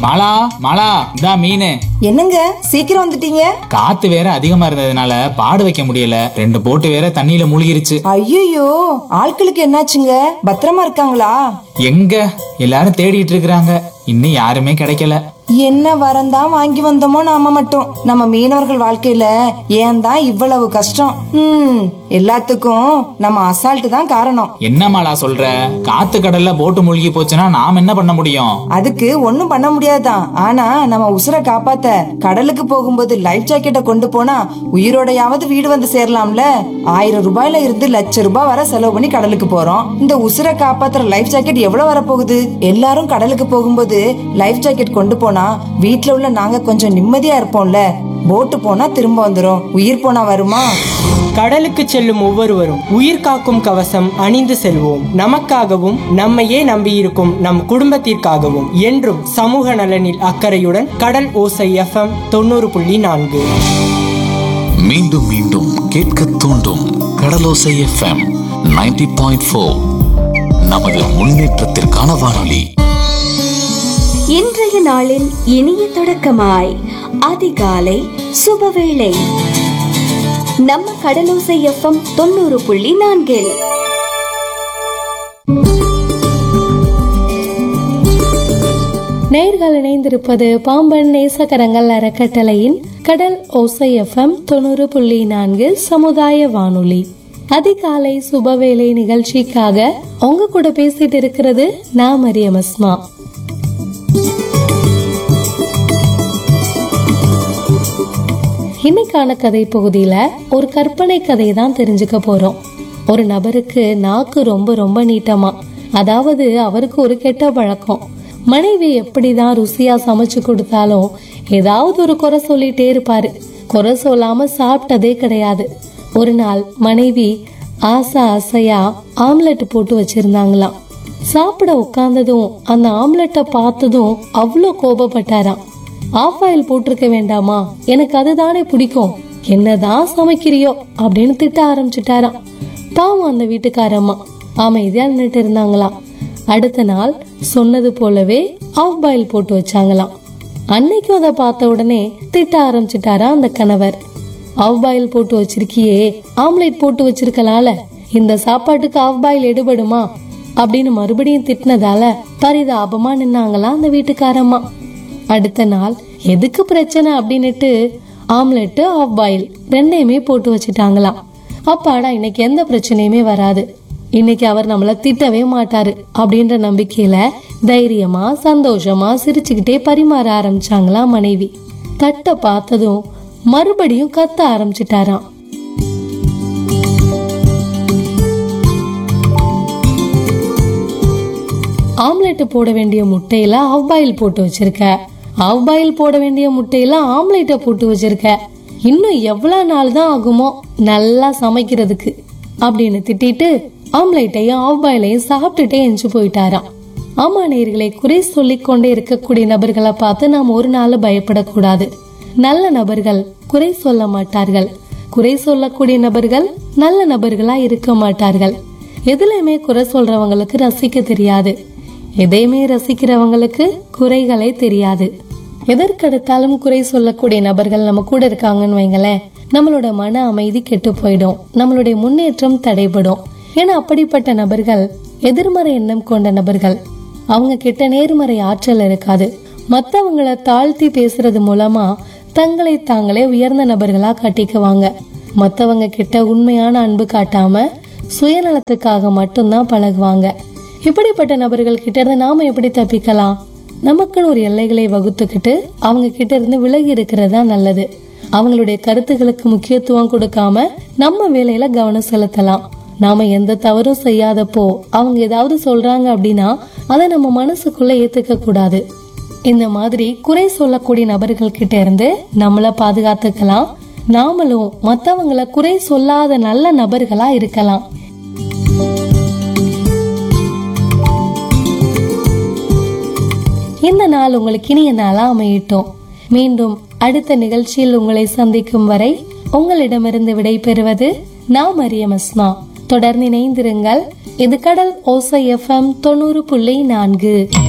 மாலா மாலா இந்தா மீன் என்னங்க சீக்கிரம் வந்துட்டீங்க காத்து வேற அதிகமா இருந்ததுனால பாடு வைக்க முடியல ரெண்டு போட்டு வேற தண்ணியில மூழ்கிருச்சு ஐயோ ஆட்களுக்கு என்னாச்சுங்க பத்திரமா இருக்காங்களா எங்க எல்லாரும் தேடிட்டு இருக்கிறாங்க இன்னும் யாருமே கிடைக்கல என்ன வரந்தான் வாங்கி வந்தோமோ நாம மட்டும் நம்ம மீனவர்கள் வாழ்க்கையில ஏன் தான் இவ்வளவு கஷ்டம் ம் எல்லாத்துக்கும் நம்ம அசால்ட் தான் காரணம் என்ன மாலா சொல்ற காத்து கடல்ல போட்டு மூழ்கி போச்சுன்னா நாம் என்ன பண்ண முடியும் அதுக்கு ஒண்ணும் பண்ண முடியாதுதான் ஆனா நம்ம உசுரை காப்பாத்த கடலுக்கு போகும்போது லைஃப் ஜாக்கெட்டை கொண்டு போனா உயிரோடையாவது வீடு வந்து சேரலாம்ல ஆயிரம் ரூபாயில இருந்து லட்ச ரூபாய் வரை செலவு பண்ணி கடலுக்கு போறோம் இந்த உசுரை காப்பாத்துற லைஃப் ஜாக்கெட் எவ்வளவு வரப்போகுது எல்லாரும் கடலுக்கு போகும்போது லைஃப் ஜாக்கெட் கொண்டு போனா வீட்ல உள்ள நாங்க கொஞ்சம் நிம்மதியா இருப்போம்ல போட்டு போனா திரும்ப வந்துரும் உயிர் போனா வருமா கடலுக்கு செல்லும் ஒவ்வொருவரும் உயிர் காக்கும் கவசம் அணிந்து செல்வோம் நமக்காகவும் நம்மையே நம்பியிருக்கும் நம் குடும்பத்திற்காகவும் என்றும் சமூக நலனில் அக்கறையுடன் கடல் ஓசை எஃப்எம் தொண்ணூறு புள்ளி நான்கு மீண்டும் மீண்டும் கேட்க தூண்டும் கடலோசை எஃப்எம் 90.4 பாயிண்ட் ஃபோர் நமது முன்னேற்றத்திற்கான வானொலி இன்றைய நாளின் இனிய தொடக்கமாய் அதிகாலை சுபவேளை நம்ம கடலோசை எஃப்எம் தொண்ணூறு புள்ளி நான்கில் நேர்கள் இணைந்திருப்பது பாம்பன் நேசகரங்கள் அறக்கட்டளையின் கடல் ஓசை எஃப்எம் தொண்ணூறு புள்ளி நான்கு சமுதாய வானொலி அதிகாலை சுபவேளை நிகழ்ச்சிக்காக உங்க கூட பேசிட்டு இருக்கிறது நான் மரியம் அஸ்மா இன்னைக்கான கதை பகுதியில ஒரு கற்பனை கதை தான் தெரிஞ்சுக்க போறோம் ஒரு நபருக்கு நாக்கு ரொம்ப ரொம்ப நீட்டமா அதாவது அவருக்கு ஒரு கெட்ட பழக்கம் மனைவி எப்படிதான் ருசியா சமைச்சு கொடுத்தாலும் ஏதாவது ஒரு குறை சொல்லிட்டே இருப்பாரு குறை சொல்லாம சாப்பிட்டதே கிடையாது ஒரு நாள் மனைவி ஆசை ஆசையா ஆம்லெட் போட்டு வச்சிருந்தாங்களாம் சாப்பிட உட்கார்ந்ததும் அந்த ஆம்லெட்டை பார்த்ததும் அவ்வளோ கோபப்பட்டாராம் ஆஃப் ஆயில் போட்டிருக்க வேண்டாமா எனக்கு அதுதானே பிடிக்கும் என்னதான் சமைக்கிறியோ அப்படின்னு திட்ட ஆரம்பிச்சுட்டாராம் பாவம் அந்த வீட்டுக்காரம்மா அமைதியா நின்னுட்டு இருந்தாங்களாம் அடுத்த நாள் சொன்னது போலவே ஆஃப் பாயில் போட்டு வச்சாங்களாம் அன்னைக்கும் அதை பார்த்த உடனே திட்ட ஆரம்பிச்சுட்டாரா அந்த கணவர் ஆஃப் பாயில் போட்டு வச்சிருக்கியே ஆம்லேட் போட்டு வச்சிருக்கலாம்ல இந்த சாப்பாட்டுக்கு ஆஃப் பாயில் எடுபடுமா அப்படின்னு மறுபடியும் திட்டினதால பரிதாபமா நின்னாங்களா அந்த வீட்டுக்காரம்மா அடுத்த நாள் எதுக்கு பிரச்சனை அப்படின்னுட்டு ஆம்லெட் ஆஃப் பாயில் ரெண்டையுமே போட்டு வச்சுட்டாங்களாம் அப்பாடா இன்னைக்கு எந்த பிரச்சனையுமே வராது இன்னைக்கு அவர் நம்மள திட்டவே மாட்டாரு அப்படின்ற நம்பிக்கையில தைரியமா சந்தோஷமா சிரிச்சுக்கிட்டே பரிமாற ஆரம்பிச்சாங்களாம் மனைவி தட்டை பார்த்ததும் மறுபடியும் கத்த ஆரம்பிச்சிட்டாராம் ஆம்லெட் போட வேண்டிய முட்டையில ஆஃப் பாயில் போட்டு வச்சிருக்க ஆஃப் பாயில் போட வேண்டிய முட்டையில ஆம்லெட்டை போட்டு வச்சிருக்க இன்னும் எவ்வளவு நாள் தான் ஆகுமோ நல்லா சமைக்கிறதுக்கு அப்படின்னு திட்டிட்டு ஆம்லெட்டையும் ஆஃப் பாயிலையும் சாப்பிட்டுட்டே எஞ்சி போயிட்டாராம் ஆமா நேர்களை குறை சொல்லிக் கொண்டே இருக்கக்கூடிய நபர்களை பார்த்து நாம் ஒரு நாள் பயப்படக்கூடாது நல்ல நபர்கள் குறை சொல்ல மாட்டார்கள் குறை சொல்லக்கூடிய நபர்கள் நல்ல நபர்களா இருக்க மாட்டார்கள் எதுலையுமே குறை சொல்றவங்களுக்கு ரசிக்க தெரியாது எதையுமே ரசிக்கிறவங்களுக்கு குறைகளே தெரியாது எதற்கெடுத்தாலும் குறை சொல்லக்கூடிய நபர்கள் நம்ம கூட இருக்காங்கன்னு வைங்களேன் நம்மளோட மன அமைதி கெட்டு போயிடும் நம்மளுடைய முன்னேற்றம் தடைபடும் ஏன்னா அப்படிப்பட்ட நபர்கள் எதிர்மறை எண்ணம் கொண்ட நபர்கள் அவங்க கிட்ட நேர்மறை ஆற்றல் இருக்காது மத்தவங்கள தாழ்த்தி பேசுறது மூலமா தங்களை தாங்களே உயர்ந்த நபர்களா காட்டிக்குவாங்க மத்தவங்க கிட்ட உண்மையான அன்பு காட்டாம சுயநலத்துக்காக மட்டும்தான் பழகுவாங்க இப்படிப்பட்ட நபர்கள் கிட்ட இருந்து நாம எப்படி தப்பிக்கலாம் நமக்குன்னு ஒரு எல்லைகளை வகுத்துக்கிட்டு அவங்க கிட்ட இருந்து விலகி இருக்கிறதா நல்லது அவங்களுடைய கருத்துக்களுக்கு முக்கியத்துவம் கொடுக்காம நம்ம வேலையில கவனம் செலுத்தலாம் நாம எந்த தவறும் செய்யாதப்போ அவங்க ஏதாவது சொல்றாங்க அப்படின்னா அதை நம்ம மனசுக்குள்ள ஏத்துக்க கூடாது இந்த மாதிரி குறை சொல்லக்கூடிய நபர்கள் கிட்ட இருந்து நம்மள பாதுகாத்துக்கலாம் நாமளும் மத்தவங்கள குறை சொல்லாத நல்ல நபர்களா இருக்கலாம் இந்த நாள் உங்களுக்கு இனிய நாளா அமையட்டும் மீண்டும் அடுத்த நிகழ்ச்சியில் உங்களை சந்திக்கும் வரை உங்களிடமிருந்து விடை பெறுவது நான் மரியம் அஸ்மா தொடர்ந்து இணைந்திருங்கள் இது கடல் ஓசை எஃப்எம் தொண்ணூறு புள்ளி நான்கு